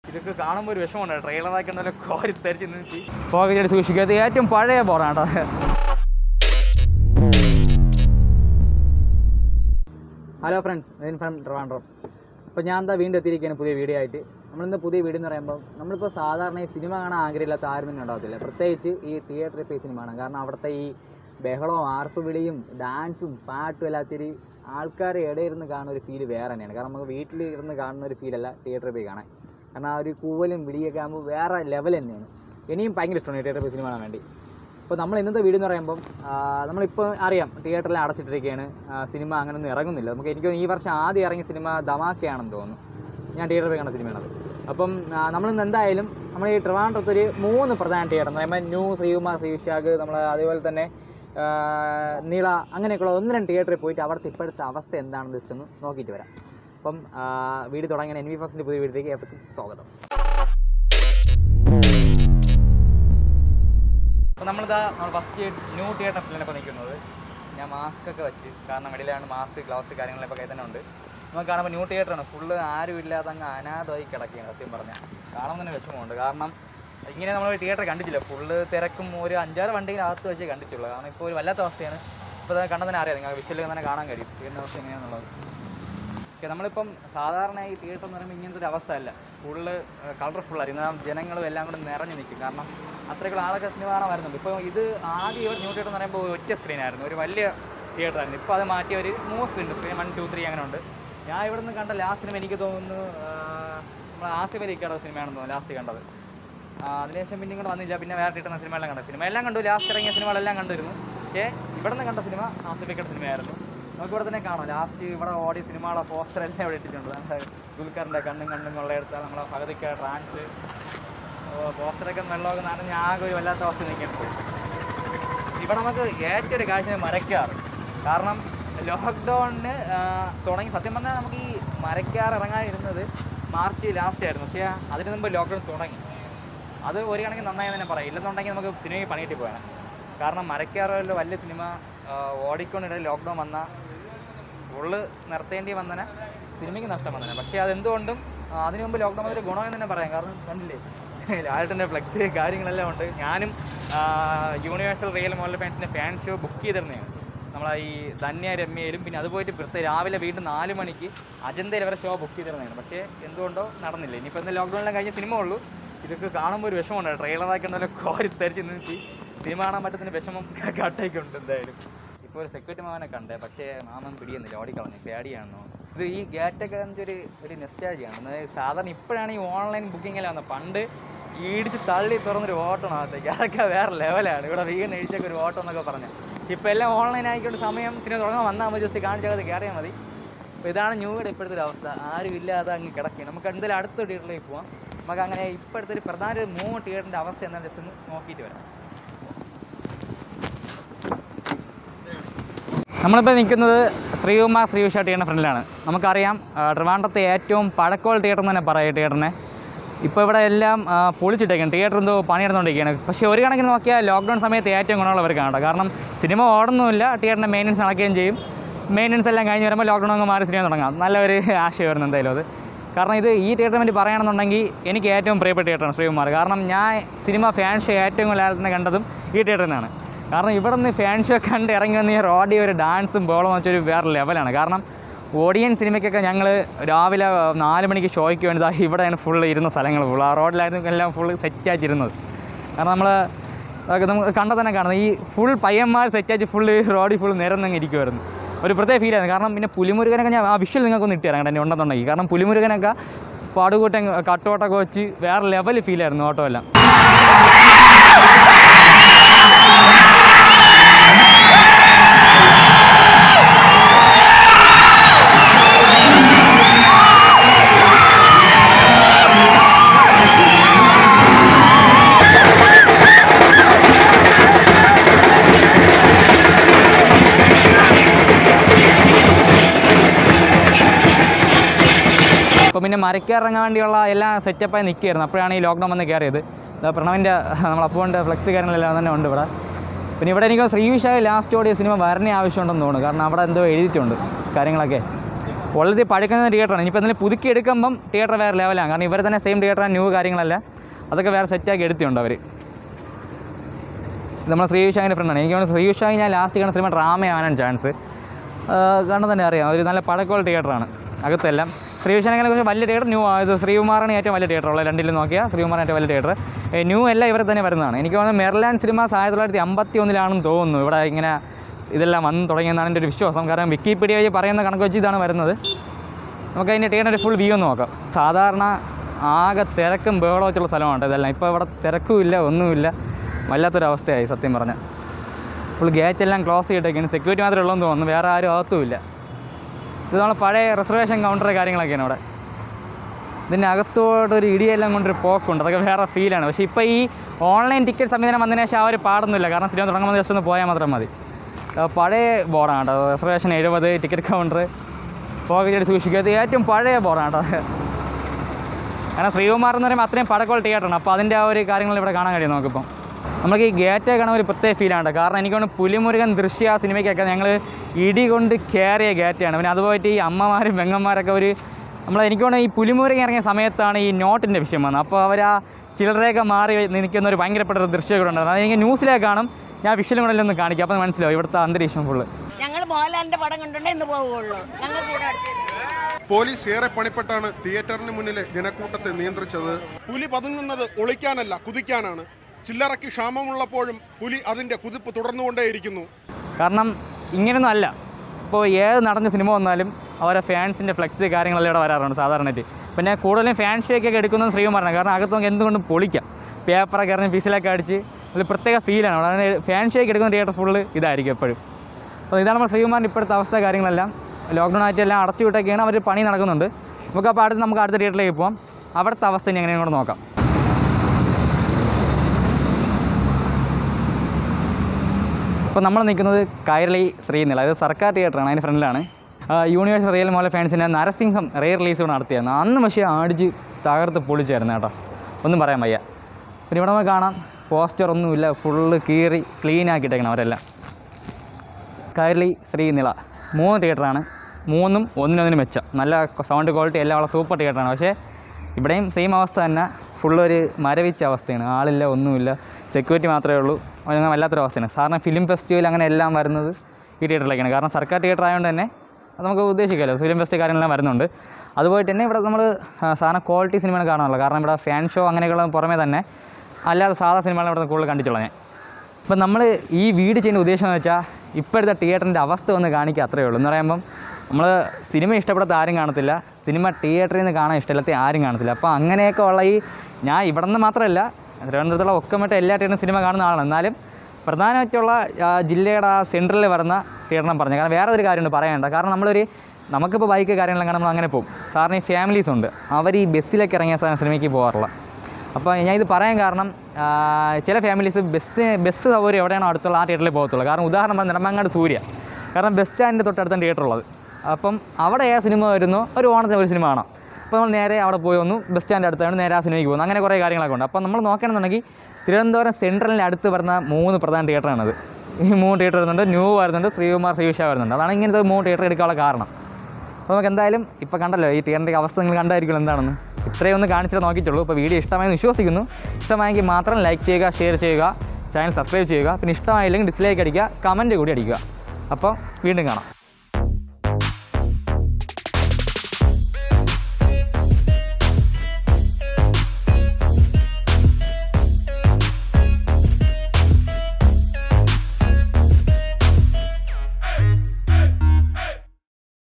ഇതൊക്കെ കാണുമ്പോൾ ഒരു വിഷമമുണ്ട് ട്രെയിലറാക്കി ഉണ്ടല്ലോ കോരി തെരിച്ച് നിർത്തി പോകെ സൂക്ഷിക്കുക ഇത് ഏറ്റവും പഴയ ബോറാണ് കേട്ടോ ഹലോ ഫ്രണ്ട്സ് ഞാൻ ഫ്രം ട്രിവാൻഡ്രം അപ്പോൾ ഞാൻ എന്താ വീണ്ടും എത്തിയിരിക്കുകയാണ് പുതിയ വീഡിയോ ആയിട്ട് നമ്മളിന്ന് പുതിയ വീഡിയോ എന്ന് പറയുമ്പോൾ നമ്മളിപ്പോൾ സാധാരണ ഈ സിനിമ കാണാൻ ആഗ്രഹമില്ലാത്ത ആരും തന്നെ ഉണ്ടാകത്തില്ല പ്രത്യേകിച്ച് ഈ തിയേറ്ററിൽ പോയി സിനിമ കാണാൻ കാരണം അവിടുത്തെ ഈ ബഹളവും ആർപ്പ് വിളിയും ഡാൻസും പാട്ടും എല്ലാത്തിരി ആൾക്കാരെ ഇടയിരുന്ന് കാണുന്ന ഒരു ഫീല് വേറെ തന്നെയാണ് കാരണം നമുക്ക് വീട്ടിൽ ഇരുന്ന് കാണുന്ന ഒരു ഫീലല്ല തിയേറ്ററിൽ പോയി കാണാൻ കാരണം ആ ഒരു കൂവലും വിളിയൊക്കെ ആകുമ്പോൾ വേറെ ലെവൽ തന്നെയാണ് ഇനിയും ഭയങ്കര ഇഷ്ടമാണ് തിയേറ്ററിൽ പോയി സിനിമ കാണാൻ വേണ്ടി അപ്പോൾ നമ്മൾ ഇന്നത്തെ വീഡിയോ എന്ന് പറയുമ്പം ആ, നമ്മളിപ്പോൾ അറിയാം തിയേറ്ററിൽ അടച്ചിട്ടിരിക്കുകയാണ് ആ, സിനിമ അങ്ങനെയൊന്നും ഇറങ്ങുന്നില്ല നമുക്ക് എനിക്ക് തോന്നുന്നു ഈ വർഷം ആദ്യം ഇറങ്ങിയ സിനിമ ധമാക്കയാണെന്ന് തോന്നുന്നു ഞാൻ തിയേറ്ററിൽ പോയി കണ്ട സിനിമയാണത് അപ്പം ആ, നമ്മളിന്ന് എന്തായാലും നമ്മൾ ഈ ട്രിവാൻഡ്രത്ത് ഒരു മൂന്ന് പ്രധാന തിയേറ്റർ എന്ന് പറയുമ്പോൾ ന്യൂ ശ്രീകുമാർ ശ്രീവിശാഖ് നമ്മൾ അതേപോലെ തന്നെ ആ, നീള അങ്ങനെയൊക്കെയുള്ള ഒന്ന് രണ്ട് തിയേറ്ററിൽ പോയിട്ട് അവിടുത്തെ ഇപ്പോഴത്തെ അവസ്ഥ എന്താണെന്ന് ജസ്റ്റ് ഒന്ന് നോക്കിയിട്ട് വരാം അപ്പം ആ, വീഡിയോ തുടങ്ങിയ എൻ വി ഫക്സിൻ്റെ പുതിയ വീഡിയോയിലേക്ക് ഏവർക്കും സ്വാഗതം അപ്പോൾ നമ്മളിതാ നമ്മൾ ഫസ്റ്റ് ന്യൂ തിയേറ്റർ ഫിലിമിനെ ഇപ്പോൾ നിൽക്കുന്നത് ഞാൻ മാസ്ക് ഒക്കെ വെച്ച് കാരണം വെളിയിലാണ് മാസ്ക് ഗ്ലൗസ് കാര്യങ്ങളൊക്കെ കയ്യിൽ തന്നെ ഉണ്ട് നമുക്ക് കാണുമ്പോൾ ന്യൂ തിയേറ്ററാണ് ഫുള്ള് ആരും ഇല്ലാതെ അങ്ങ് അനാഥമായി കിടക്കുകയാണ് സത്യം പറഞ്ഞാൽ കാണുമ്പോൾ തന്നെ വിഷമമുണ്ട് കാരണം ഇങ്ങനെ നമ്മൾ തിയേറ്റർ കണ്ടിട്ടില്ല ഫുള്ള് തിരക്കും ഒരു അഞ്ചാറ് വണ്ടിയിൽ അകത്ത് വെച്ചേ കണ്ടിട്ടുള്ളൂ കാരണം ഇപ്പോൾ ഒരു വല്ലാത്ത അവസ്ഥയാണ് ഇപ്പോൾ ഇത് കണ്ടാൽ തന്നെ അറിയാം നിങ്ങൾക്ക് വിഷ്വലിൽ തന്നെ കാണാൻ കഴിയും തിയേറ്ററിൻ്റെ അവസ്ഥ എങ്ങനെയാണെന്നുള്ളത് ഓക്കെ നമ്മളിപ്പം സാധാരണ ഈ തിയേറ്റർ എന്ന് പറയുമ്പോൾ ഇങ്ങനത്തെ ഒരു അവസ്ഥ അല്ല ഫുള്ള് കളർഫുൾ ആയിരിക്കും ജനങ്ങളും എല്ലാം കൂടെ നിറഞ്ഞു നിൽക്കും കാരണം അത്രയ്ക്കുള്ള ആളൊക്കെ സിനിമ കാണാൻ വരുന്നുണ്ട് ഇപ്പോൾ ഇത് ആദ്യം ഇവർ ന്യൂ തിയേറ്റർ എന്ന് പറയുമ്പോൾ ഒറ്റ സ്ക്രീൻ ആയിരുന്നു ഒരു വലിയ തിയേറ്റർ ആയിരുന്നു ഇപ്പോൾ അത് മാറ്റി ഒരു മൂന്ന് screen screen one two three അങ്ങനെ ഉണ്ട് ഞാൻ ഇവിടെ നിന്ന് കണ്ട ലാസ്റ്റ് സിനിമ എനിക്ക് തോന്നുന്നു നമ്മൾ ആസിഫ് അലി ഇക്കാടെ സിനിമയാണെന്ന് തോന്നുന്നു ലാസ്റ്റ് കണ്ടത് ആ, അതിനുശേഷം പിന്നെ ഇങ്ങോട്ട് വന്നില്ല പിന്നെ വേറെ കിട്ടുന്ന സിനിമ എല്ലാം കണ്ടു സിനിമ എല്ലാം കണ്ടു ലാസ്റ്റ് ഇറങ്ങിയ സിനിമകളെല്ലാം കണ്ടിരുന്നു പക്ഷേ ഇവിടെ നിന്ന് കണ്ട സിനിമ ആസിഫിക്കയുടെ സിനിമയായിരുന്നു നമുക്ക് ഇവിടെ തന്നെ കാണാം ലാസ്റ്റ് ഇവിടെ ഓടിയ സിനിമകളെ പോസ്റ്റർ എല്ലാം ഇവിടെ ഇട്ടിട്ടുണ്ട് നമ്മുടെ ദുൽഖറിൻ്റെ കണ്ണും കണ്ണും കൊള്ളയെടുത്ത നമ്മളെ ഭഗതിക്ക ട്രാൻസ് പോസ്റ്ററൊക്കെ വെള്ളമൊക്കെ നനഞ്ഞ് ആകെ ഒരു വല്ലാത്ത അവസ്ഥ നിൽക്കുന്നുണ്ട് ഇവിടെ നമുക്ക് ഏറ്റവും ഒരു കാഴ്ച മരക്കാറ് കാരണം ലോക്ക്ഡൗണിന് തുടങ്ങി സത്യം പറഞ്ഞാൽ നമുക്ക് ഈ മരക്കാർ ഇറങ്ങാനിരുന്നത് മാർച്ച് ലാസ്റ്റ് ആയിരുന്നു പക്ഷേ അതിന് മുമ്പ് ലോക്ക്ഡൗൺ തുടങ്ങി അത് ഒരു കണക്കിന് നന്നായി തന്നെ പറയാം ഇല്ലെന്നുണ്ടെങ്കിൽ നമുക്ക് സിനിമയ്ക്ക് പണി കിട്ടി പോയാണ് കാരണം മരക്കാറുള്ള വലിയ സിനിമ ആ, ഓടിക്കൊണ്ടിടയിൽ ലോക്ക്ഡൗൺ വന്ന ഫുള്ള് നിർത്തേണ്ടി വന്നനെ സിനിമയ്ക്ക് നഷ്ടം വന്നനെ പക്ഷേ അതെന്തുകൊണ്ടും ആ, അതിന് മുമ്പ് ലോക്ക്ഡൗൺ ഒരു ഗുണമെന്ന് തന്നെ പറയാം കാരണം കണ്ടില്ലേ ലാലിൻ്റെ ഫ്ലെക്സ് കാര്യങ്ങളെല്ലാം ഉണ്ട് ഞാനും ആ, യൂണിവേഴ്സൽ റിയൽ മോഡൽ ഫാൻസിൻ്റെ ഫാൻ ഷോ ബുക്ക് ചെയ്തിരുന്നതാണ് നമ്മളെ ഈ ധന്യ രമ്യയിലും പിന്നെ അത് പോയിട്ട് പ്രത്യേക രാവിലെ വീണ്ടും നാല് മണിക്ക് അജന്തയിൽ വരെ ഷോ ബുക്ക് ചെയ്തിരുന്നതാണ് പക്ഷേ എന്തുകൊണ്ടോ നടന്നില്ല ഇനിയിപ്പോൾ ഇന്ന് ലോക്ക്ഡൗണിലും കഴിഞ്ഞ സിനിമ ഉള്ളൂ ഇതൊക്കെ കാണുമ്പോൾ ഒരു വിഷമമുണ്ട് ട്രെയിലറാക്കി ഉണ്ടല്ലോ കോരി തെരിച്ച് നിർത്തി സിനിമ കാണാൻ പറ്റുന്ന വിഷമം കട്ടായിക്കുണ്ട് എന്തായാലും ഇപ്പോൾ ഒരു സെക്യൂരിറ്റി മാമനെ കണ്ടേ പക്ഷേ മാമൻ പിടിയുന്നില്ല ഓടിക്കളഞ്ഞു പേടിയാണെന്നോ ഇത് ഈ ഗേറ്റൊക്കെ ഒരു ഒരു നെസ്റ്റാജിയാണ് അതായത് സാധാരണ ഇപ്പോഴാണ് ഈ ഓൺലൈൻ ബുക്കിങ്ങിലാണ് വന്നത് പണ്ട് ഇടിച്ച് തള്ളി തുറന്നൊരു ഓട്ടമാണ് അകത്തേക്ക് അതൊക്കെ വേറെ ലെവലാണ് ഇവിടെ വീണ് ഇടിച്ചൊക്കെ ഒരു ഓട്ടം എന്നൊക്കെ പറഞ്ഞു ഇപ്പോൾ എല്ലാം ഓൺലൈൻ ആയിക്കൊണ്ട് സമയം പിന്നെ തുടങ്ങാൻ വന്നാൽ മതി ജസ്റ്റ് കാണിച്ചത് കയറിയാൽ മതി അപ്പോൾ ഇതാണ് ന്യൂയുടെ ഇപ്പോഴത്തെ ഒരു അവസ്ഥ ആരും ഇല്ലാതെ അങ്ങ് കിടക്കുകയാണ് നമുക്ക് എന്തായാലും അടുത്ത തിയേറ്ററിലേക്ക് പോവാം നമുക്ക് അങ്ങനെ ഇപ്പോഴത്തെ ഒരു പ്രധാന ഒരു മൂന്ന് തിയേറ്ററിൻ്റെ അവസ്ഥ എന്താണെന്ന് ജസ്റ്റ് ഒന്ന് നോക്കിയിട്ട് വരാം നമ്മളിപ്പോൾ നിൽക്കുന്നത് ശ്രീകുമാർ ശ്രീവിഷ തിയേറ്ററിൻ്റെ ഫ്രണ്ടിലാണ് നമുക്കറിയാം ആ, ട്രിവാൻഡ്രത്തെ ഏറ്റവും പഴക്കമുള്ള തിയേറ്റർ എന്ന് തന്നെ പറയാം ഈ തിയേറ്ററിനെ ഇപ്പോൾ ഇവിടെ എല്ലാം ആ, പൊളിച്ചിട്ടേക്കാണ് തിയേറ്റർ എന്തോ പണിയെടുത്തുകൊണ്ടിരിക്കുകയാണ് പക്ഷേ ഒരു കണക്കിന് നോക്കിയാൽ ലോക്ക്ഡൗൺ സമയത്ത് ഏറ്റവും ഗുണമുള്ളവർക്കാണ് കേട്ടോ കാരണം സിനിമ ഓടുന്നുമില്ല തിയേറ്ററിൻ്റെ മെയിൻ്റനൻസ് നടക്കുകയും ചെയ്യും മെയിൻ്റനൻസ് എല്ലാം കഴിഞ്ഞ് വരുമ്പോൾ ലോക്ക്ഡൗൺ അങ്ങ് മാറി സിനിമ തുടങ്ങാം നല്ലൊരു ആശയമായിരുന്നു എന്തായാലും അത് കാരണം ഇത് ഈ തിയേറ്ററിനെ പറ്റി പറയുകയാണെന്നുണ്ടെങ്കിൽ എനിക്ക് ഏറ്റവും പ്രിയപ്പെട്ട തിയേറ്ററാണ് ശ്രീകുമാർ കാരണം ഞാൻ സിനിമ ഫാൻ ഷോ ഏറ്റവും കൂടുതൽ ആൾക്കാരെ കണ്ടതും ഈ തിയേറ്ററിൽ നിന്നാണ് കാരണം ഇവിടെ നിന്ന് ഫാൻ ഷോ കണ്ട് ഇറങ്ങി വന്ന് ഈ റോഡിൽ ഒരു ഡാൻസും ബോളും വെച്ചൊരു വേറെ ലെവലാണ് കാരണം ഓഡിയൻ സിനിമയ്ക്കൊക്കെ ഞങ്ങൾ രാവിലെ നാല് മണിക്ക് ഷോയ്ക്ക് വേണ്ടി ദാ ഇവിടെയാണ് ഫുള്ള് ഇരുന്ന സ്ഥലങ്ങൾ ഫുള്ള് ആ റോഡിലായിരുന്നു എല്ലാം ഫുള്ള് സെറ്റാച്ചിരുന്നത് കാരണം നമ്മൾ അതൊക്കെ നമുക്ക് കണ്ടാൽ തന്നെ കാണുന്നത് ഈ ഫുൾ പയ്യന്മാർ സെറ്റാച്ച് ഫുള്ള് റോഡിൽ ഫുള്ള് നിരന്നങ്ങ് ഇരിക്കുമായിരുന്നു ഒരു പ്രത്യേക ഫീലായിരുന്നു കാരണം പിന്നെ പുലിമുരുകനൊക്കെ ഞാൻ ആ വിഷ്വൽ നിങ്ങൾക്കൊന്ന് ഇട്ട് തരാം കേട്ടോ ഉണ്ടെന്നുണ്ടെങ്കിൽ കാരണം പുലിമുരുകനൊക്കെ പടുകൂട്ടം കട്ടോട്ടൊക്കെ വെച്ച് വേറെ ലെവൽ ഫീലായിരുന്നു ഓട്ടോ എല്ലാം അപ്പോൾ പിന്നെ മരക്കിറങ്ങാൻ വേണ്ടിയുള്ള എല്ലാം സെറ്റപ്പായി നിൽക്കുകയായിരുന്നു അപ്പോഴാണ് ഈ ലോക്ക്ഡൗൺ വന്ന് കയറിയത് ഇതാ പ്രണവിൻ്റെ നമ്മൾ അപ്പൂൻ്റെ ഫ്ലെക്സ് കാര്യങ്ങളെല്ലാം തന്നെ ഉണ്ട് ഇവിടെ പിന്നെ ഇവിടെ എനിക്ക് ശ്രീവിശാഖ ലാസ്റ്റ് ഓടിയ സിനിമ വരണേ ആവശ്യമുണ്ടെന്ന് തോന്നുന്നു കാരണം അവിടെ എന്തോ എഴുതിയിട്ടുണ്ട് കാര്യങ്ങളൊക്കെ വളരെ പഴക്കുന്ന തിയേറ്ററാണ് ഇനിയിപ്പോൾ എന്തെങ്കിലും പുതുക്കി എടുക്കുമ്പം തിയേറ്റർ വേറെ ലെവലാണ് കാരണം ഇവർ തന്നെ സെയിം തിയേറ്ററാണ് ന്യൂ കാര്യങ്ങളെല്ലാം അതൊക്കെ വേറെ സെറ്റാക്കി എടുത്തിട്ടുണ്ട് അവർ ഇത് നമ്മളെ ശ്രീവിശാഖിൻ്റെ ഫ്രണ്ടാണ് എനിക്ക് തോന്നുന്നു ശ്രീവിശാഖി ഞാൻ ലാസ്റ്റ് കാണുന്ന സിനിമ ഡ്രാമയാവാനാണ് ചാൻസ് കണ്ടു തന്നെ അറിയാം ഒരു നല്ല പഴക്കമുള്ള തിയേറ്ററാണ് അകത്തെല്ലാം ശ്രീവിശാഖിനെ കുറിച്ച് വലിയ തിയേറ്റർ ന്യൂ ഇത് ശ്രീകുമാറാണ് ഏറ്റവും വലിയ തിയേറ്റർ ഉള്ളത് രണ്ടിലും നോക്കിയാൽ ശ്രീകുമാറാണ് ഏറ്റവും വലിയ തിയേറ്റർ ന്യൂ എല്ലാം ഇവരെ തന്നെ വരുന്നതാണ് എനിക്ക് തോന്നുന്നത് മെർലാൻഡ് സിനിമാസ് ആയിരത്തി തൊള്ളായിരത്തി അമ്പത്തി ഒന്നിലാണെന്ന് തോന്നുന്നു ഇവിടെ ഇങ്ങനെ ഇതെല്ലാം വന്ന് തുടങ്ങിയെന്നാണ് എൻ്റെ ഒരു വിശ്വാസം കാരണം വിക്കിപീഡിയ വഴി പറയുന്ന കണക്ക് വെച്ച് ഇതാണ് വരുന്നത് നമുക്ക് അതിൻ്റെ തിയേറ്ററിൻ്റെ ഫുൾ വ്യൂ ഒന്ന് നോക്കാം സാധാരണ ആകെ തിരക്കും ബഹളവും വെച്ചുള്ള സ്ഥലമാണ് ഇതെല്ലാം ഇപ്പോൾ ഇവിടെ തിരക്കുമില്ല ഒന്നുമില്ല വല്ലാത്തൊരവസ്ഥയായി സത്യം പറഞ്ഞാൽ ഫുൾ ഗേറ്റ് എല്ലാം ക്ലോസ് ചെയ്തിട്ടൊക്കെയാണ് സെക്യൂരിറ്റി മാത്രമേ ഉള്ളൂ എന്ന് തോന്നുന്നു വേറെ ആരും അകത്തുമില്ല ഇത് നമ്മളെ പഴയ റിസർവേഷൻ കൗണ്ടർ കാര്യങ്ങളൊക്കെയാണ് ഇവിടെ ഇതിൻ്റെ അകത്തോട്ടൊരു ഇടിയെല്ലാം കൊണ്ടൊരു പോക്കുണ്ട് അതൊക്കെ വേറെ ഫീലാണ് പക്ഷേ ഇപ്പോൾ ഈ ഓൺലൈൻ ടിക്കറ്റ് സംവിധാനം വന്നതിന് ശേഷം ആ ഒരു പാടുന്നില്ല കാരണം സിനിമ തുടങ്ങുമ്പോൾ ജസ്റ്റ് ഒന്ന് പോയാൽ മാത്രം മതി ആ, പഴയ ബോർഡാണ് കേട്ടോ റിസർവേഷൻ എഴുപത് ടിക്കറ്റ് കൗണ്ടർ പോക്കറ്റ് സൂക്ഷിക്കുക ഇത് ഏറ്റവും പഴയ ബോർഡാണ് കേട്ടോ കാരണം ശ്രീകുമാർ എന്ന് പറയുമ്പോൾ അത്രയും പഴക്കമുള്ള തിയേറ്ററാണ് അപ്പോൾ അതിൻ്റെ ആ ഒരു കാര്യങ്ങൾ ഇവിടെ കാണാൻ കഴിയും നമുക്കിപ്പം നമുക്ക് ഈ ഗേറ്റ് കാണാൻ ഒരു പ്രത്യേക ഫീലാണ് കാരണം എനിക്ക് തോന്നുന്നു പുലിമുരുകൻ ദൃശ്യ ആ സിനിമയ്ക്കൊക്കെ ഞങ്ങൾ ഇടി കൊണ്ട് കയറിയ ഗേറ്റാണ് പിന്നെ അതുപോയിട്ട് ഈ അമ്മമാരും പെങ്ങന്മാരൊക്കെ ഒരു നമ്മൾ എനിക്ക് തോന്നുന്നു ഈ പുലിമുരുകൻ ഇറങ്ങിയ സമയത്താണ് ഈ നോട്ടിൻ്റെ വിഷയം വന്നത് അപ്പോൾ അവർ ആ ചിലരെയൊക്കെ മാറി നിൽക്കുന്ന ഒരു ഭയങ്കരപ്പെട്ട ഒരു ദൃശ്യം കൂടെ ഉണ്ടായിരുന്നു അത് എനിക്ക് ന്യൂസിലേക്ക് കാണും ഞാൻ വിഷ്വലും കൂടെ ഒന്ന് കാണിക്കാം അപ്പോൾ മനസ്സിലാവും ഇവിടുത്തെ അന്തരീക്ഷം ഫുള്ള് ഞങ്ങൾ മോഹൻലാലിന്റെ പടം കണ്ടുകൊണ്ടേ ഇന്ന് പോവുകയുള്ളൂ ഞങ്ങൾ കൂടെ അടുത്ത് പോലീസ് ഏറെ പണിപ്പെട്ടാണ് തിയേറ്ററിന് മുന്നിലെ ജനക്കൂട്ടത്തെ നിയന്ത്രിച്ചത് പുലി പതുങ്ങുന്നത് ഒളിക്കാനല്ല കുതിക്കാനാണ് ചില്ലറയ്ക്ക് ക്ഷാമമുള്ളപ്പോഴും പുലി അതിന്റെ കുതിപ്പ് തുടർന്നുകൊണ്ടേയിരിക്കുന്നു കാരണം ഇങ്ങനെയൊന്നും അല്ല ഇപ്പോൾ ഏത് നടന്ന സിനിമ വന്നാലും അവരെ ഫാൻസിൻ്റെ ഫ്ലെക്സ് കാര്യങ്ങളെല്ലാം ഇവിടെ വരാറുണ്ട് സാധാരണയായിട്ട് പിന്നെ കൂടുതലും ഫാൻ ഷേക്കൊക്കെ എടുക്കുന്നത് ശ്രീകുമാറാണ് കാരണം അകത്ത് നമുക്ക് എന്തുകൊണ്ടും പൊളിക്കാം പേപ്പറൊക്കെ എറിഞ്ഞ് പിസിലൊക്കെ അടിച്ച് ഒരു പ്രത്യേക ഫീലാണ് അവിടെ ഫാൻ ഷേക്ക് എടുക്കുന്ന തിയേറ്റർ ഫുള്ള് ഇതായിരിക്കും എപ്പോഴും അപ്പോൾ ഇതാണ് നമ്മുടെ ശ്രീകുമാറിൻ്റെ ഇപ്പോഴത്തെ അവസ്ഥ കാര്യങ്ങളെല്ലാം ലോക്ക്ഡൗൺ ആയിട്ട് എല്ലാം അടച്ചു വിട്ടൊക്കെയാണ് അവർ പണി നടക്കുന്നുണ്ട് നമുക്ക് അപ്പോൾ അടുത്ത് നമുക്ക് അടുത്ത തിയേറ്ററിലേക്ക് പോകാം അവിടുത്തെ അവസ്ഥ ഇനി എങ്ങനെയും കൂടെ നോക്കാം ഇപ്പോൾ നമ്മൾ നിൽക്കുന്നത് കൈരളി ശ്രീനില അതായത് സർക്കാർ തിയേറ്ററാണ് അതിൻ്റെ ഫ്രണ്ടിലാണ് യൂണിവേഴ്സ് റിയൽ മോലെ ഫാൻസിൻ്റെ നരസിംഹം റേ റിലീസ് കൂടെ നടത്തിയായിരുന്നു അന്ന് പക്ഷേ അടിച്ച് തകർത്ത് പൊളിച്ചായിരുന്നു കേട്ടോ ഒന്നും പറയാൻ വയ്യ പിന്നെ ഇവിടെ നമുക്ക് കാണാം പോസ്റ്റർ ഒന്നുമില്ല ഫുള്ള് കീറി ക്ലീൻ ആക്കിയിട്ടേക്കണം അവരെല്ലാം കൈരളി ശ്രീനില മൂന്ന് തിയേറ്ററാണ് മൂന്നും ഒന്നിനൊന്നിന് മെച്ചം നല്ല സൗണ്ട് ക്വാളിറ്റി എല്ലാം ഉള്ള സൂപ്പർ തിയേറ്ററാണ് പക്ഷേ ഇവിടെയും സെയിം അവസ്ഥ തന്നെ ഫുള്ള് ഒരു മരവിച്ച അവസ്ഥയാണ് ആളില്ല ഒന്നുമില്ല സെക്യൂരിറ്റി മാത്രമേ ഉള്ളൂ അങ്ങനെ വല്ലാത്തൊരു അവസ്ഥയാണ് സാധാരണ ഫിലിം ഫെസ്റ്റിവൽ അങ്ങനെ എല്ലാം വരുന്നത് ഈ തിയേറ്ററിലേക്കാണ് കാരണം സർക്കാർ തിയേറ്റർ ആയതുകൊണ്ട് തന്നെ അത് നമുക്ക് ഉദ്ദേശിക്കാമല്ലോ ഫിലിം ഫെസ്റ്റ് കാര്യങ്ങളെല്ലാം വരുന്നുണ്ട് അതുപോലെ തന്നെ ഇവിടെ നമ്മൾ സാധാരണ ക്വാളിറ്റി സിനിമകൾ കാണാനുള്ളത് കാരണം ഇവിടെ ഫാൻ ഷോ അങ്ങനെയൊക്കെയുള്ള പുറമേ തന്നെ അല്ലാതെ സാധാ സിനിമകൾ ഇവിടെ കൂടുതൽ കണ്ടിട്ടുള്ളത് ഞാൻ ഇപ്പം നമ്മൾ ഈ വീട് ചെയ്യുന്ന ഉദ്ദേശം എന്ന് വെച്ചാൽ ഇപ്പോഴത്തെ തിയേറ്ററിൻ്റെ അവസ്ഥ ഒന്ന് കാണിക്കുക അത്രയേ ഉള്ളൂ എന്ന് പറയുമ്പം നമ്മൾ സിനിമ ഇഷ്ടപ്പെടാത്ത ആരും കാണത്തില്ല സിനിമ തിയേറ്ററിൽ നിന്ന് കാണാൻ ഇഷ്ടമില്ലാത്ത ആരും കാണത്തില്ല അപ്പോൾ അങ്ങനെയൊക്കെ ഉള്ള ഈ ഞാൻ ഇവിടെ നിന്ന് മാത്രമല്ല തിരുവനന്തപുരത്തുള്ള ഒക്കെ മറ്റേ എല്ലാ തിയേറ്ററിനും സിനിമ കാണുന്ന ആളാണ് എന്നാലും പ്രധാനമായിട്ടുള്ള ആ, ജില്ലയുടെ ആ സെൻറ്ററിൽ വരുന്ന തിയേറ്ററിനെ പറഞ്ഞു കാരണം വേറെ ഒരു കാര്യമുണ്ട് പറയേണ്ട കാരണം നമ്മളൊരു നമുക്കിപ്പോൾ ബൈക്ക് കാര്യങ്ങളൊക്കെ നമ്മൾ അങ്ങനെ പോകും സാറിന് ഈ ഫാമിലീസ് ഉണ്ട് അവർ ഈ ബസ്സിലേക്ക് ഇറങ്ങിയ സാധനം സിനിമയ്ക്ക് പോകാറില്ല അപ്പോൾ ഞാൻ ഇത് പറയാൻ കാരണം ആ, ചില ഫാമിലീസ് ബസ് ബസ് സൗകര്യം എവിടെയാണോ അടുത്തുള്ള ആ തിയേറ്ററിൽ പോകത്തുള്ളൂ കാരണം ഉദാഹരണം പറഞ്ഞാൽ നെടുമങ്ങാട് സൂര്യ കാരണം ബസ് സ്റ്റാൻഡിൻ്റെ തൊട്ടടുത്താണ് തിയേറ്റർ ഉള്ളത് അപ്പം അവിടെ ഏത് സിനിമ വരുന്നോ ഒരു ഓണത്തിന് ഒരു സിനിമ കാണാം അപ്പോൾ നമ്മൾ നേരെ അവിടെ പോയി വന്നു ബസ് സ്റ്റാൻഡ് അടുത്താണ് നേരെ ആ സിനിമയ്ക്ക് പോകുന്നു അങ്ങനെ കുറേ കാര്യങ്ങളൊക്കെ ഉണ്ട് അപ്പോൾ നമ്മൾ നോക്കുകയാണെന്നുണ്ടെങ്കിൽ തിരുവനന്തപുരം സെൻട്രലിൻ്റെ അടുത്ത് വരുന്ന മൂന്ന് പ്രധാന തിയേറ്ററാണത് ഈ മൂന്ന് തിയേറ്റർ വരുന്നുണ്ട് ന്യൂ വരുന്നുണ്ട് ശ്രീകുമാർ ശ്രീവിഷ വരുന്നുണ്ട് അതാണ് ഇങ്ങനത്തെ മൂന്ന് തിയേറ്റർ എടുക്കാനുള്ള കാരണം അപ്പോൾ നമുക്ക് എന്തായാലും ഇപ്പോൾ കണ്ടല്ലോ ഈ തിയേറ്ററിൻ്റെ അവസ്ഥ നിങ്ങൾ കണ്ടായിരിക്കും എന്താണെന്ന് ഇത്രയും ഒന്ന് കാണിച്ചിട്ട് നോക്കിയിട്ടുള്ളൂ ഇപ്പോൾ വീഡിയോ ഇഷ്ടമായി വിശ്വസിക്കുന്നു ഇഷ്ടമായെങ്കിൽ മാത്രം ലൈക്ക് ചെയ്യുക ഷെയർ ചെയ്യുക ചാനൽ സബ്സ്ക്രൈബ് ചെയ്യുക പിന്നെ ഇഷ്ടമായില്ലെങ്കിൽ ഡിസ്ലൈക്ക് അടിക്കുക കമൻറ്റ് കൂടി അടിക്കുക അപ്പോൾ വീണ്ടും കാണാം